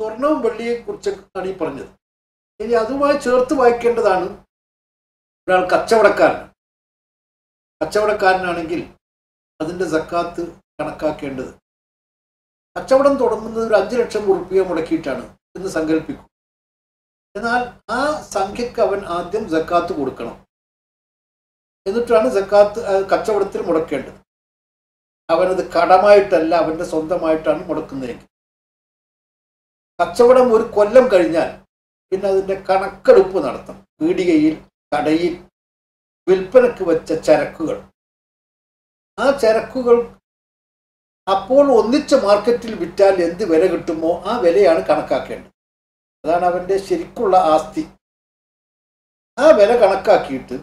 സ്വർണവും വെള്ളിയെ കുറിച്ചാണ് ഈ പറഞ്ഞത് ഇനി അതുമായി ചേർത്ത് വായിക്കേണ്ടതാണ് ഒരാൾ കച്ചവടക്കാരൻ കച്ചവടക്കാരനാണെങ്കിൽ അതിൻ്റെ സക്കാത്ത് കണക്കാക്കേണ്ടത് കച്ചവടം തുടങ്ങുന്നത് ഒരു അഞ്ച് ലക്ഷം ഉറുപ്പിക മുടക്കിയിട്ടാണ് എന്ന് സങ്കല്പിക്കും എന്നാൽ ആ സംഖ്യക്ക് അവൻ ആദ്യം സക്കാത്ത് കൊടുക്കണം എന്നിട്ടാണ് സക്കാത്ത് ആ, കച്ചവടത്തിൽ മുടക്കേണ്ടത് അവനത് കടമായിട്ടല്ല അവന്റെ സ്വന്തമായിട്ടാണ് മുടക്കുന്നതെങ്കിൽ കച്ചവടം ഒരു കൊല്ലം കഴിഞ്ഞാൽ പിന്നെ അതിന്റെ കണക്കെടുപ്പ് നടത്തണം പീടികയിൽ കടയിൽ വിൽപ്പനക്ക് വെച്ച ചരക്കുകൾ ആ ചരക്കുകൾ അപ്പോൾ ഒന്നിച്ച മാർക്കറ്റിൽ വിറ്റാൽ എന്ത് വില കിട്ടുമോ ആ വിലയാണ് കണക്കാക്കേണ്ടത് അതാണ് അവന്റെ ശരിക്കുള്ള ആസ്തി ആ വില കണക്കാക്കിയിട്ട്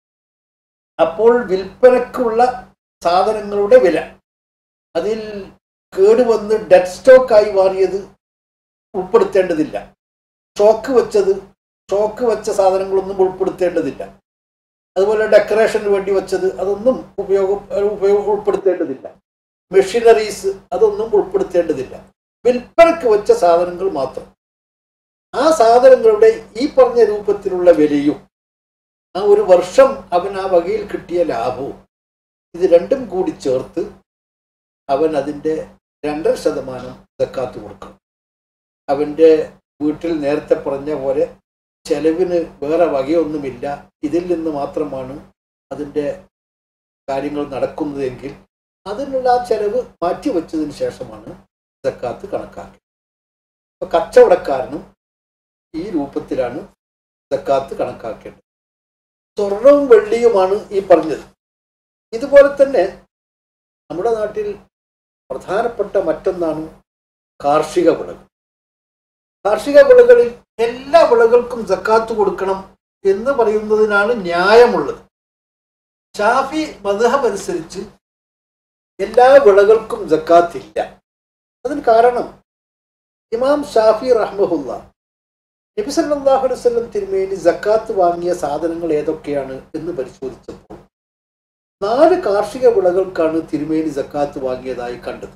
അപ്പോൾ വിൽപ്പനക്കുള്ള സാധനങ്ങളുടെ വില അതിൽ കേടുവന്ന് ഡെഡ് സ്റ്റോക്കായി മാറിയത് ഉൾപ്പെടുത്തേണ്ടതില്ല സ്റ്റോക്ക് വെച്ചത് സ്റ്റോക്ക് വെച്ച സാധനങ്ങളൊന്നും ഉൾപ്പെടുത്തേണ്ടതില്ല അതുപോലെ ഡെക്കറേഷന് വേണ്ടി വെച്ചത് അതൊന്നും ഉപയോഗം ഉപയോഗം ഉൾപ്പെടുത്തേണ്ടതില്ല മെഷീനറീസ് അതൊന്നും ഉൾപ്പെടുത്തേണ്ടതില്ല വിൽപ്പനക്ക് വെച്ച സാധനങ്ങൾ മാത്രം ആ സാധനങ്ങളുടെ ഈ പറഞ്ഞ രൂപത്തിലുള്ള വിലയും ആ ഒരു വർഷം അവൻ ആ വകയിൽ കിട്ടിയ ലാഭവും ഇത് രണ്ടും കൂടി ചേർത്ത് അവൻ അതിൻ്റെ രണ്ടര ശതമാനം സക്കാത്ത് കൊടുക്കണം അവൻ്റെ വീട്ടിൽ നേരത്തെ പറഞ്ഞ പോലെ ചെലവിന് വേറെ വകയൊന്നുമില്ല ഇതിൽ നിന്ന് മാത്രമാണ് അതിൻ്റെ കാര്യങ്ങൾ നടക്കുന്നതെങ്കിൽ അതിനുള്ള ആ ചെലവ് മാറ്റിവെച്ചതിന് ശേഷമാണ് സക്കാത്ത് കണക്കാക്കുക അപ്പൊ കച്ചവടക്കാരനും ഈ രൂപത്തിലാണ് സക്കാത്ത് കണക്കാക്കേണ്ടത് സ്വർണവും വെള്ളിയുമാണ് ഈ പറഞ്ഞത് ഇതുപോലെ തന്നെ നമ്മുടെ നാട്ടിൽ പ്രധാനപ്പെട്ട മറ്റൊന്നാണ് കാർഷിക വിളകൾ കാർഷിക വിളകളിൽ എല്ലാ വിളകൾക്കും സക്കാത്ത് കൊടുക്കണം എന്ന് പറയുന്നതിനാണ് ന്യായമുള്ളത് ഷാഫി മധഹബ് അനുസരിച്ച് എല്ലാ വിളകൾക്കും സക്കാത്തില്ല അതിന് കാരണം ഇമാം ഷാഫി റഹ്മഹുല്ല നബി സല്ലല്ലാഹു അലൈഹി വസല്ലം തിരുമേനി സക്കാത്ത് വാങ്ങിയ സാധനങ്ങൾ ഏതൊക്കെയാണ് എന്ന് പരിശോധിച്ചപ്പോൾ നാല് കാർഷിക വിളകൾക്കാണ് തിരുമേനി സക്കാത്ത് വാങ്ങിയതായി കണ്ടത്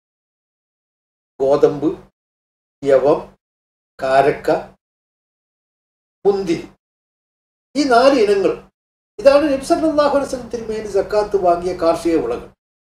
ഗോതമ്പ് യവം കാരക്ക മുന്തിരി ഈ നാല് ഇനങ്ങൾ ഇതാണ് നബി സല്ലല്ലാഹു അലൈഹി വസല്ലം തിരുമേനി സക്കാത്ത് വാങ്ങിയ കാർഷിക വിളകൾ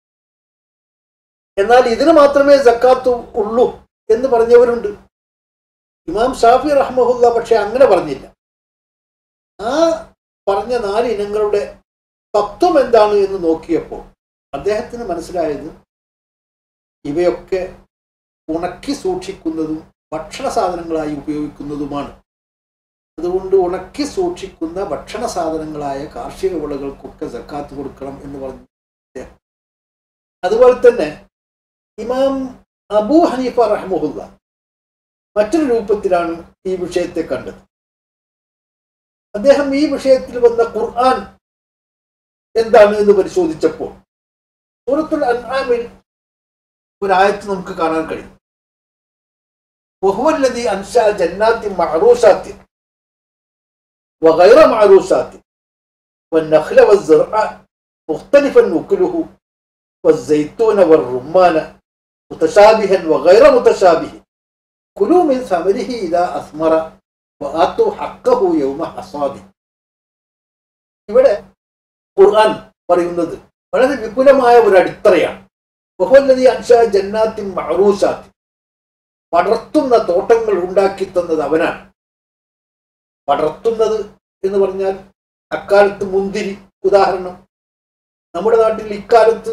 എന്നാൽ ഇതിന് മാത്രമേ സക്കാത്ത് ഉള്ളൂ എന്ന് പറഞ്ഞവരുണ്ട് ഇമാം ഷാഫി റഹ്മഹുല്ല പക്ഷെ അങ്ങനെ പറഞ്ഞില്ല ആ പറഞ്ഞ നാല് ഇനങ്ങളുടെ തത്വം എന്താണ് എന്ന് നോക്കിയപ്പോൾ അദ്ദേഹത്തിന് മനസ്സിലായത് ഇവയൊക്കെ ഉണക്കി സൂക്ഷിക്കുന്നതും ഭക്ഷണ സാധനങ്ങളായി ഉപയോഗിക്കുന്നതുമാണ് അതുകൊണ്ട് ഉണക്കി സൂക്ഷിക്കുന്ന ഭക്ഷണ സാധനങ്ങളായ കാർഷിക വിളകൾക്കൊക്കെ സക്കാത്ത് കൊടുക്കണം എന്ന് പറഞ്ഞു അദ്ദേഹം. അതുപോലെ തന്നെ ഇമാം അബൂ ഹനീഫ റഹ്മുല്ല മറ്റൊരു രൂപത്തിലാണ് ഈ വിഷയത്തെ കണ്ടത് അദ്ദേഹം ഈ വിഷയത്തിൽ വന്ന ഖുർആൻ എന്താണ് എന്ന് പരിശോധിച്ചപ്പോൾ സൂറത്തുൽ അൻആമിൽ ഒരായത്ത് നമുക്ക് കാണാൻ കഴിയും വഹുവല്ലതി അൻഷാ ജന്നാത്തി മഅറൂഷാത്തി وغير معروشات والنخل والزرع مختلفا أكله والزيتون والرمان متشابها وغير متشابه كلوا من ثمره إذا أثمر وآتوا حقه يوم حصاده ഇവിടെ ഖുർആൻ പറയുന്നത് വളരെ വിപുലമായ ഒരു അടിത്തറയാണ് ബഹുവല്ലതി അൻഷാ ജന്നാത്തിൻ മഅറൂഷാത്തി പടർത്തുന്ന തോട്ടങ്ങൾ ഉണ്ടാക്കി തന്നത് അവനാണ് പടർത്തുന്നത് എന്ന് പറഞ്ഞാൽ അക്കാലത്ത് മുന്തിരി ഉദാഹരണം നമ്മുടെ നാട്ടിൽ ഇക്കാലത്ത്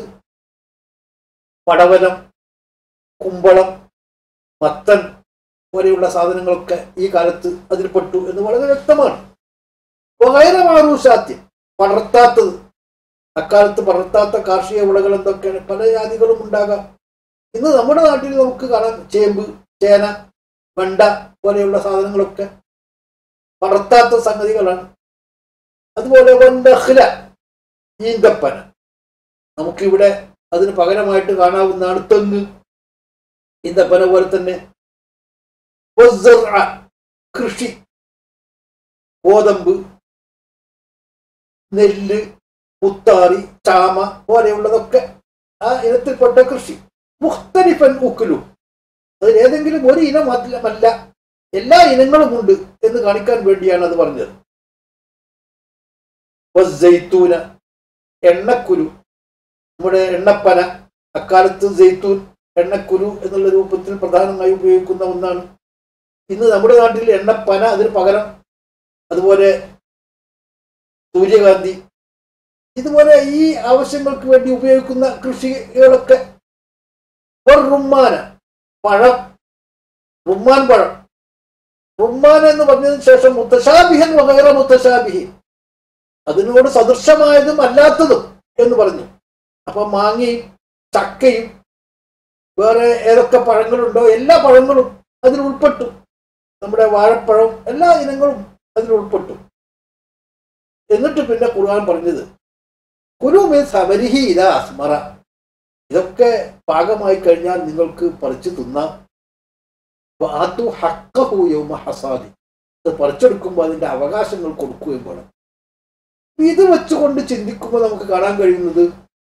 പടവലം കുമ്പളം മത്തൻ പോലെയുള്ള സാധനങ്ങളൊക്കെ ഈ കാലത്ത് അതിൽ പെട്ടു എന്ന് വളരെ വ്യക്തമാണ് വൈറമാറൂശാത്യം പടർത്താത്തത് അക്കാലത്ത് പടർത്താത്ത കാർഷിക വിളകൾ എന്തൊക്കെയാണ് പല ജാതികളും ഉണ്ടാകാം ഇന്ന് നമ്മുടെ നാട്ടിൽ നമുക്ക് കാണാം ചേമ്പ് ചേന വെണ്ട പോലെയുള്ള സാധനങ്ങളൊക്കെ പടർത്താത്ത സംഗതികളാണ് അതുപോലെ വൻഡഹ്ല ഈന്തപ്പന നമുക്കിവിടെ അതിന് പകരമായിട്ട് കാണാവുന്നതാണ് തെങ്ങ് ഈന്തപ്പന പോലെ തന്നെ വസ്സർഅ, കൃഷി ഗോതമ്പ് നെല്ല് മുത്താറി ചാമ പോലെയുള്ളതൊക്കെ ആ ഇനത്തിൽപ്പെട്ട കൃഷി മുഖ്തലിഫൻ ഉക്കലു അതിൽ ഏതെങ്കിലും ഒരു ഇനം മാത്രമല്ല എല്ലാ ഇനങ്ങളും ഉണ്ട് എന്ന് കാണിക്കാൻ വേണ്ടിയാണ് അത് പറഞ്ഞത് വസ്സൈത്തൂന എണ്ണക്കുരു നമ്മുടെ എണ്ണപ്പന അക്കാലത്ത് ജെയ്ത്തൂൻ എണ്ണക്കുരു എന്നുള്ള രൂപത്തിൽ പ്രധാനമായി ഉപയോഗിക്കുന്ന ഒന്നാണ് ഇന്ന് നമ്മുടെ നാട്ടിൽ എണ്ണപ്പന അതിന് പകരം അതുപോലെ സൂര്യകാന്തി ഇതുപോലെ ഈ ആവശ്യങ്ങൾക്ക് വേണ്ടി ഉപയോഗിക്കുന്ന കൃഷികളൊക്കെ ഒരു റുമ്മാന പഴം റുമ്മാൻ പഴം റുമ്മാൻ എന്ന് പറഞ്ഞതിന് ശേഷം മുത്തശാബിഹൻ വകേറ മുത്തശാബിഹിൻ അതിനോട് സദൃശമായതും അല്ലാത്തതും എന്ന് പറഞ്ഞു അപ്പൊ മാങ്ങയും ചക്കയും വേറെ ഏതൊക്കെ പഴങ്ങളുണ്ടോ എല്ലാ പഴങ്ങളും അതിൽ ഉൾപ്പെട്ടു നമ്മുടെ വാഴപ്പഴം എല്ലാ ഇനങ്ങളും അതിൽ ഉൾപ്പെട്ടു എന്നിട്ട് പിന്നെ ഖുർആൻ പറഞ്ഞത് കുരുമേ സമരിഹി ഇതാ അസ്മറ ഇതൊക്കെ പാകമായി കഴിഞ്ഞാൽ നിങ്ങൾക്ക് പറിച്ചു തിന്നാം വാത്തു ഹക്കഹു യൗമ ഹസാദി അത് പറിച്ചെടുക്കുമ്പോൾ അതിന്റെ അവകാശങ്ങൾ കൊടുക്കുകയും വേണം ഇത് വെച്ചുകൊണ്ട് ചിന്തിക്കുമ്പോൾ നമുക്ക് കാണാൻ കഴിയുന്നത്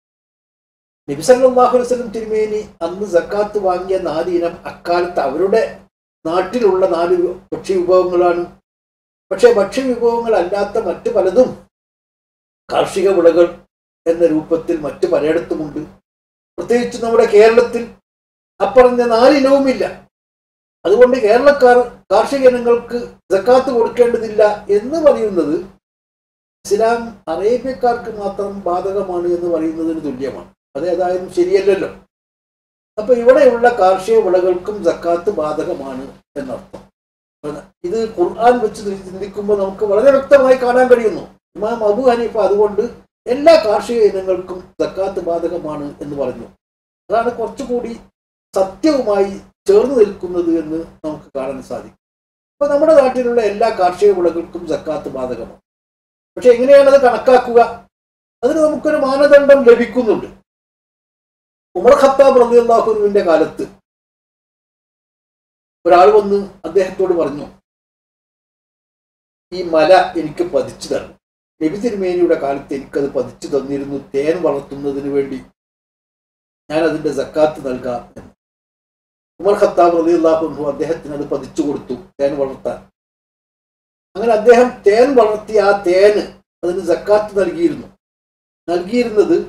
നബിസല്ലാഹു വസ്ലം തിരുമേനി അന്ന് സക്കാത്ത് വാങ്ങിയ നാല് ഇനം അക്കാലത്ത് അവരുടെ നാട്ടിലുള്ള നാല് ഭക്ഷ്യവിഭവങ്ങളാണ് പക്ഷെ ഭക്ഷ്യവിഭവങ്ങൾ അല്ലാത്ത മറ്റു പലതും കാർഷിക വിളകൾ എന്ന രൂപത്തിൽ മറ്റു പലയിടത്തുമുണ്ട് പ്രത്യേകിച്ച് നമ്മുടെ കേരളത്തിൽ അപ്പറഞ്ഞ നാലിനവുമില്ല അതുകൊണ്ട് കേരളക്കാർ കാർഷിക ഇനങ്ങൾക്ക് സക്കാത്ത് കൊടുക്കേണ്ടതില്ല എന്ന് പറയുന്നത് ഇസ്ലാം അറേബ്യക്കാർക്ക് മാത്രം ബാധകമാണ് എന്ന് പറയുന്നതിന് തുല്യമാണ് അത് ഏതായാലും ശരിയല്ലല്ലോ അപ്പൊ ഇവിടെയുള്ള കാർഷിക വിളകൾക്കും സക്കാത്ത് ബാധകമാണ് എന്നർത്ഥം ഇത് ഖുർആൻ വെച്ച് ചിന്തിക്കുമ്പോൾ നമുക്ക് വളരെ വ്യക്തമായി കാണാൻ കഴിയുന്നു ഇമാം അബു ഹനീഫ അതുകൊണ്ട് എല്ലാ കാർഷിക ഇനങ്ങൾക്കും സക്കാത്ത് ബാധകമാണ് എന്ന് പറഞ്ഞു അതാണ് കുറച്ചുകൂടി സത്യവുമായി ചേർന്ന് നിൽക്കുന്നത് എന്ന് നമുക്ക് കാണാൻ സാധിക്കും അപ്പൊ നമ്മുടെ നാട്ടിലുള്ള എല്ലാ കാർഷിക വിളകൾക്കും സക്കാത്ത് ബാധകമാണ് പക്ഷെ എങ്ങനെയാണ് അത് കണക്കാക്കുക അതിന് നമുക്കൊരു മാനദണ്ഡം ലഭിക്കുന്നുണ്ട് ഉമർ ഖത്താബ് റബിഅള്ളാഹുവിന്റെ കാലത്ത് ഒരാൾ വന്ന് അദ്ദേഹത്തോട് പറഞ്ഞു ഈ മല എനിക്ക് പതിച്ചു തരണം നബി തിരുമേനിയുടെ കാലത്ത് എനിക്കത് പതിച്ചു തന്നിരുന്നു തേൻ വളർത്തുന്നതിന് വേണ്ടി ഞാൻ അതിന്റെ സക്കാത്ത് നൽകാം എന്ന് ഉമർ ഖത്താബ് റബിഅള്ളാഹു അദ്ദേഹത്തിന് അത് പതിച്ചു കൊടുത്തു തേൻ വളർത്താൻ അങ്ങനെ അദ്ദേഹം തേൻ വളർത്തിയ ആ തേന് അതിന് സക്കാത്ത് നൽകിയിരുന്നു നൽകിയിരുന്നത്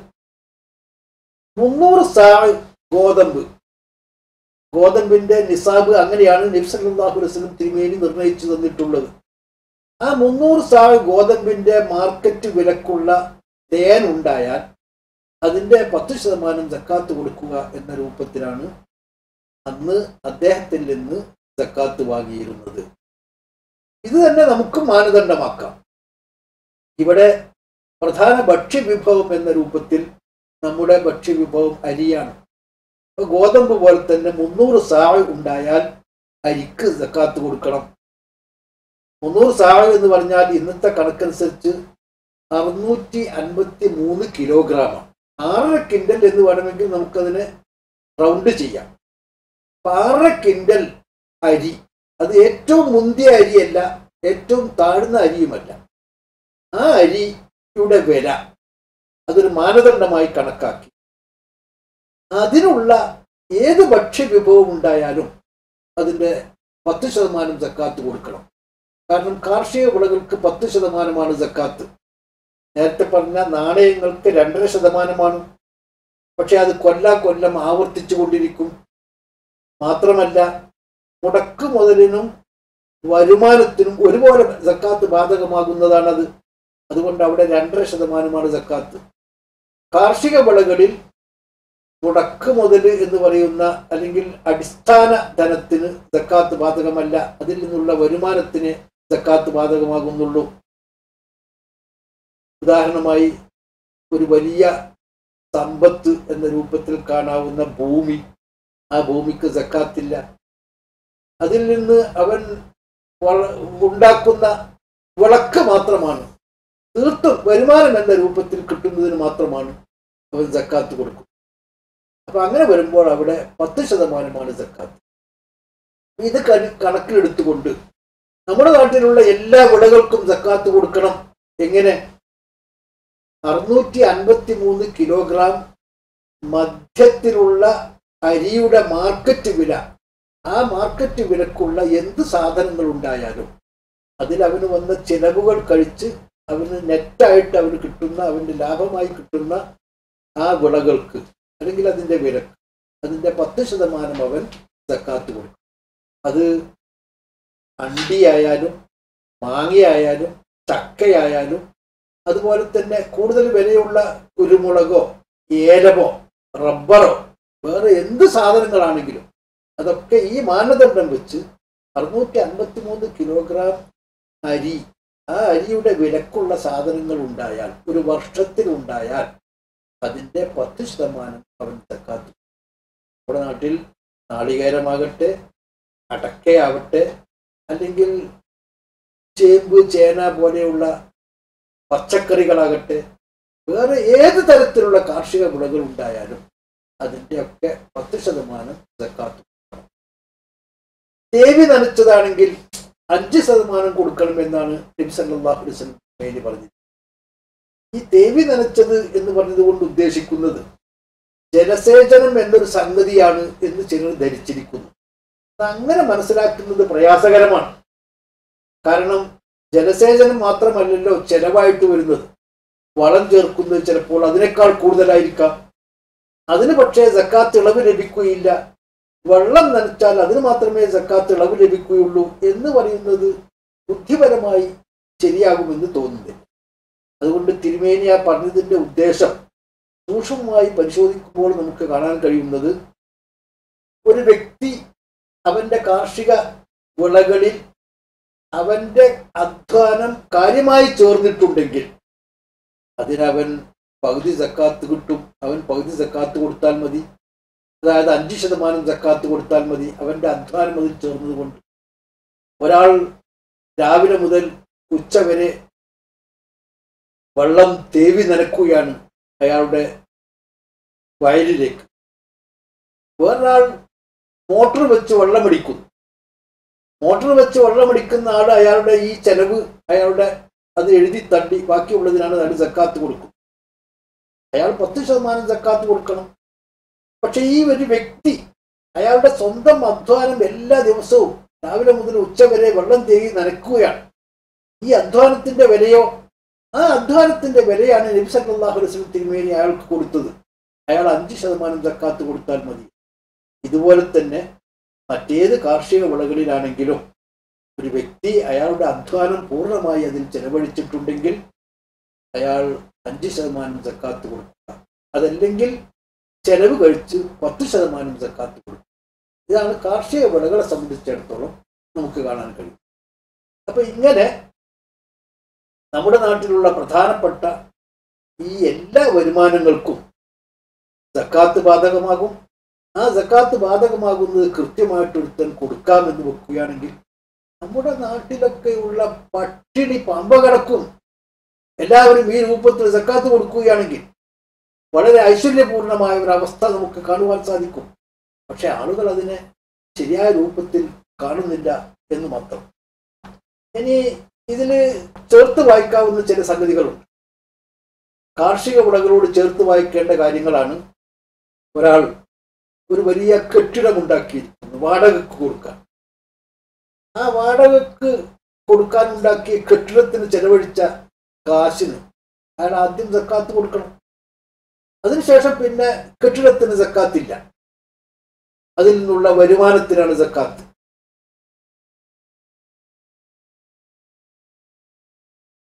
മുന്നൂറ് സാൾ ഗോതമ്പ് ഗോതമ്പിന്റെ നിസാബ് അങ്ങനെയാണ് നബ്സല്ലാഹു വസ്ലം തിരുമേനി നിർണയിച്ചു തന്നിട്ടുള്ളത് ആ മുന്നൂറ് സാൾ ഗോതമ്പിന്റെ മാർക്കറ്റ് വിലക്കുള്ള തേൻ ഉണ്ടായാൽ അതിന്റെ പത്ത് ശതമാനം സക്കാത്ത് കൊടുക്കുക എന്ന രൂപത്തിലാണ് അന്ന് അദ്ദേഹത്തിൽ നിന്ന് സക്കാത്ത് വാങ്ങിയിരുന്നത് ഇത് തന്നെ നമുക്ക് മാനദണ്ഡമാക്കാം ഇവിടെ പ്രധാന ഭക്ഷ്യവിഭവം എന്ന രൂപത്തിൽ നമ്മുടെ ഭക്ഷ്യവിഭവം അരിയാണ് അപ്പൊ ഗോതമ്പ് പോലെ തന്നെ മുന്നൂറ് സാവ് ഉണ്ടായാൽ അരിക്ക് സക്കാത്ത് കൊടുക്കണം മുന്നൂറ് സാവ് എന്ന് പറഞ്ഞാൽ ഇന്നത്തെ കണക്കനുസരിച്ച് അറുന്നൂറ്റി അൻപത്തി മൂന്ന് കിലോഗ്രാമാണ് ആറര കിൻഡൽ എന്ന് വേണമെങ്കിൽ നമുക്കതിനെ റൗണ്ട് ചെയ്യാം അപ്പൊ ആറര കിൻഡൽ അരി അത് ഏറ്റവും മുന്തിയ അരിയല്ല ഏറ്റവും താഴ്ന്ന അരിയുമല്ല ആ അരിയുടെ വില അതൊരു മാനദണ്ഡമായി കണക്കാക്കി അതിനുള്ള ഏത് ഭക്ഷ്യവിഭവം ഉണ്ടായാലും അതിൻ്റെ പത്ത് ശതമാനം സക്കാത്ത് കൊടുക്കണം കാരണം കാർഷിക വിളകൾക്ക് പത്ത് ശതമാനമാണ് സക്കാത്ത് നേരത്തെ പറഞ്ഞ നാണയങ്ങൾക്ക് രണ്ടര ശതമാനമാണ് പക്ഷെ അത് കൊല്ലാ കൊല്ലം ആവർത്തിച്ചു കൊണ്ടിരിക്കും മാത്രമല്ല മുടക്ക് മുതലിനും വരുമാനത്തിനും ഒരുപോലെ സക്കാത്ത് ബാധകമാകുന്നതാണത് അതുകൊണ്ട് അവിടെ രണ്ടര ശതമാനമാണ് സക്കാത്ത് കാർഷിക വിളകളിൽ മുടക്ക് മുതൽ എന്ന് പറയുന്ന അല്ലെങ്കിൽ അടിസ്ഥാന ധനത്തിന് സക്കാത്ത് ബാധകമല്ല അതിൽ നിന്നുള്ള വരുമാനത്തിന് സക്കാത്ത് ബാധകമാകുന്നുള്ളൂ ഉദാഹരണമായി ഒരു വലിയ സമ്പത്ത് എന്ന രൂപത്തിൽ കാണാവുന്ന ഭൂമി ആ ഭൂമിക്ക് സക്കാത്തില്ല അതിൽ നിന്ന് അവൻ വള- ഉണ്ടാക്കുന്ന വിളക്ക് മാത്രമാണ് തീർത്തും വരുമാനം എന്ന രൂപത്തിൽ കിട്ടുന്നതിന് മാത്രമാണ് അവൻ സക്കാത്ത് കൊടുക്കും അപ്പൊ അങ്ങനെ വരുമ്പോൾ അവിടെ പത്ത് ശതമാനമാണ് സക്കാത്ത് ഇത് കണ- കണക്കിലെടുത്തുകൊണ്ട് നമ്മുടെ നാട്ടിലുള്ള എല്ലാ വിളകൾക്കും സക്കാത്ത് കൊടുക്കണം എങ്ങനെ അറുന്നൂറ്റി അൻപത്തി മൂന്ന് കിലോഗ്രാം മധ്യത്തിലുള്ള അരിയുടെ മാർക്കറ്റ് വില ആ മാർക്കറ്റ് വിലക്കുള്ള എന്ത് സാധനങ്ങൾ ഉണ്ടായാലും അതിൽ അവന് വന്ന ചിലവുകൾ കഴിച്ച് അവന് നെറ്റായിട്ട് അവന് കിട്ടുന്ന അവന് ലാഭമായി കിട്ടുന്ന ആ വിളകൾക്ക് അല്ലെങ്കിൽ അതിൻ്റെ വിലക്ക് അതിൻ്റെ പത്ത് ശതമാനം അവൻ സക്കാത്ത് കൊടുക്കും അത് അണ്ടിയായാലും മാങ്ങയായാലും ചക്കയായാലും അതുപോലെ തന്നെ കൂടുതൽ വിലയുള്ള കുരുമുളകോ ഏലമോ റബ്ബറോ വേറെ എന്ത് സാധനങ്ങളാണെങ്കിലും അതൊക്കെ ഈ മാനദണ്ഡം വെച്ച് അറുന്നൂറ്റി അൻപത്തി മൂന്ന് കിലോഗ്രാം അരി ആ അരിയുടെ വിലക്കുള്ള സാധനങ്ങൾ ഉണ്ടായാൽ ഒരു വർഷത്തിൽ ഉണ്ടായാൽ അതിൻ്റെ പത്ത് ശതമാനം അവൻ തക്കാത്തു നമ്മുടെ നാട്ടിൽ നാളികേരമാകട്ടെ അടക്കയാവട്ടെ അല്ലെങ്കിൽ ചേമ്പ് ചേന പോലെയുള്ള പച്ചക്കറികളാകട്ടെ വേറെ ഏത് തരത്തിലുള്ള കാർഷിക വിളകൾ ഉണ്ടായാലും അതിൻ്റെ ഒക്കെ പത്ത് ശതമാനം സക്കാത്ത് തേവി നനച്ചതാണെങ്കിൽ അഞ്ച് ശതമാനം കൊടുക്കണമെന്നാണ് നബിസല്ലാഹു വസ്ലം മേലി പറഞ്ഞത് ഈ തേവി നനച്ചത് എന്ന് പറഞ്ഞത് കൊണ്ട് ഉദ്ദേശിക്കുന്നത് ജലസേചനം എന്നൊരു സംഗതിയാണ് എന്ന് ചിലർ ധരിച്ചിരിക്കുന്നു അത് അങ്ങനെ മനസ്സിലാക്കുന്നത് പ്രയാസകരമാണ് കാരണം ജലസേചനം മാത്രമല്ലല്ലോ ചെലവായിട്ട് വരുന്നത് വളം ചേർക്കുന്നത് ചിലപ്പോൾ അതിനേക്കാൾ കൂടുതലായിരിക്കാം അതിന് പക്ഷേ സക്കാത്ത് ഇളവ് ലഭിക്കുകയില്ല വെള്ളം നനച്ചാൽ അതിന് മാത്രമേ സക്കാത്ത് ഇളവ് ലഭിക്കുകയുള്ളൂ എന്ന് പറയുന്നത് ബുദ്ധിപരമായി ശരിയാകുമെന്ന് തോന്നുന്നില്ല അതുകൊണ്ട് തിരുമേനി ആ പറഞ്ഞതിന്റെ ഉദ്ദേശം സൂക്ഷ്മമായി പരിശോധിക്കുമ്പോൾ നമുക്ക് കാണാൻ കഴിയുന്നത് ഒരു വ്യക്തി അവന്റെ കാർഷിക വിളകളിൽ അവന്റെ അധ്വാനം കാര്യമായി ചേർന്നിട്ടുണ്ടെങ്കിൽ അതിനവൻ പകുതി സക്കാത്ത് കിട്ടും അവൻ പകുതി സക്കാത്ത് കൊടുത്താൽ മതി അതായത് അഞ്ച് ശതമാനം സക്കാത്ത് കൊടുത്താൽ മതി അവന്റെ അധ്വാനം അതിൽ ചേർന്നത് കൊണ്ട് ഒരാൾ രാവിലെ മുതൽ ഉച്ച വരെ വെള്ളം തേവി നനക്കുകയാണ് അയാളുടെ വയലിലേക്ക് വേറൊരാൾ മോട്ടോർ വെച്ച് വെള്ളമടിക്കുന്നു മോട്ടോർ വെച്ച് വെള്ളമടിക്കുന്ന ആൾ അയാളുടെ ഈ ചെലവ് അയാളുടെ അത് എഴുതി തണ്ടി ബാക്കിയുള്ളതിനാണ് അയാൾ സക്കാത്ത് കൊടുക്കും അയാൾ പത്ത് ശതമാനം സക്കാത്ത് കൊടുക്കണം പക്ഷെ ഈ ഒരു വ്യക്തി അയാളുടെ സ്വന്തം അധ്വാനം എല്ലാ ദിവസവും രാവിലെ മുതൽ ഉച്ച വരെ വെള്ളം തേകി നനക്കുകയാണ് ഈ അധ്വാനത്തിന്റെ വിലയോ ആ അധ്വാനത്തിന്റെ വിലയാണ് നബി സല്ലല്ലാഹു അലൈഹി വസല്ലം തിരുമേനി അയാൾക്ക് കൊടുത്തത് അയാൾ അഞ്ച് ശതമാനം സക്കാത്ത് കൊടുത്താൽ മതി ഇതുപോലെ തന്നെ മറ്റേത് കാർഷിക വിളകളിലാണെങ്കിലും ഒരു വ്യക്തി അയാളുടെ അധ്വാനം പൂർണ്ണമായി അതിൽ ചെലവഴിച്ചിട്ടുണ്ടെങ്കിൽ അയാൾ അഞ്ച് ശതമാനം സക്കാത്ത് കൊടുക്കുക അതല്ലെങ്കിൽ ചെലവ് കഴിച്ച് പത്ത് ശതമാനം സക്കാത്ത് കൊടുക്കുക ഇതാണ് കാർഷിക വിളകളെ സംബന്ധിച്ചിടത്തോളം നമുക്ക് കാണാൻ കഴിയും അപ്പൊ ഇങ്ങനെ നമ്മുടെ നാട്ടിലുള്ള പ്രധാനപ്പെട്ട ഈ എല്ലാ വരുമാനങ്ങൾക്കും സക്കാത്ത് ബാധകമാകും ആ സക്കാത്ത് ബാധകമാകുന്നത് കൃത്യമായിട്ട് ഒരുത്തൻ കൊടുക്കാമെന്ന് വെക്കുകയാണെങ്കിൽ നമ്മുടെ നാട്ടിലൊക്കെയുള്ള പട്ടിണി പമ്പ കിടക്കും എല്ലാവരും ഈ രൂപത്തിൽ സക്കാത്ത് കൊടുക്കുകയാണെങ്കിൽ വളരെ ഐശ്വര്യപൂർണമായ ഒരു അവസ്ഥ നമുക്ക് കാണുവാൻ സാധിക്കും പക്ഷെ ആളുകൾ അതിനെ ശരിയായ രൂപത്തിൽ കാണുന്നില്ല എന്ന് മാത്രം ഇനി ഇതിൽ ചേർത്ത് വായിക്കാവുന്ന ചില സംഗതികളുണ്ട് കാർഷിക വിളകളോട് ചേർത്ത് വായിക്കേണ്ട കാര്യങ്ങളാണ് ഒരാൾ ഒരു വലിയ കെട്ടിടമുണ്ടാക്കിയിരിക്കുന്നു വാടകയ്ക്ക് കൊടുക്കാൻ ആ വാടകയ്ക്ക് കൊടുക്കാൻ ഉണ്ടാക്കിയ കെട്ടിടത്തിന് ചെലവഴിച്ച കാശിന് അയാൾ ആദ്യം സക്കാത്ത് കൊടുക്കണം അതിനുശേഷം പിന്നെ കെട്ടിടത്തിന് സക്കാത്തില്ല അതിൽ നിന്നുള്ള വരുമാനത്തിനാണ് സക്കാത്ത്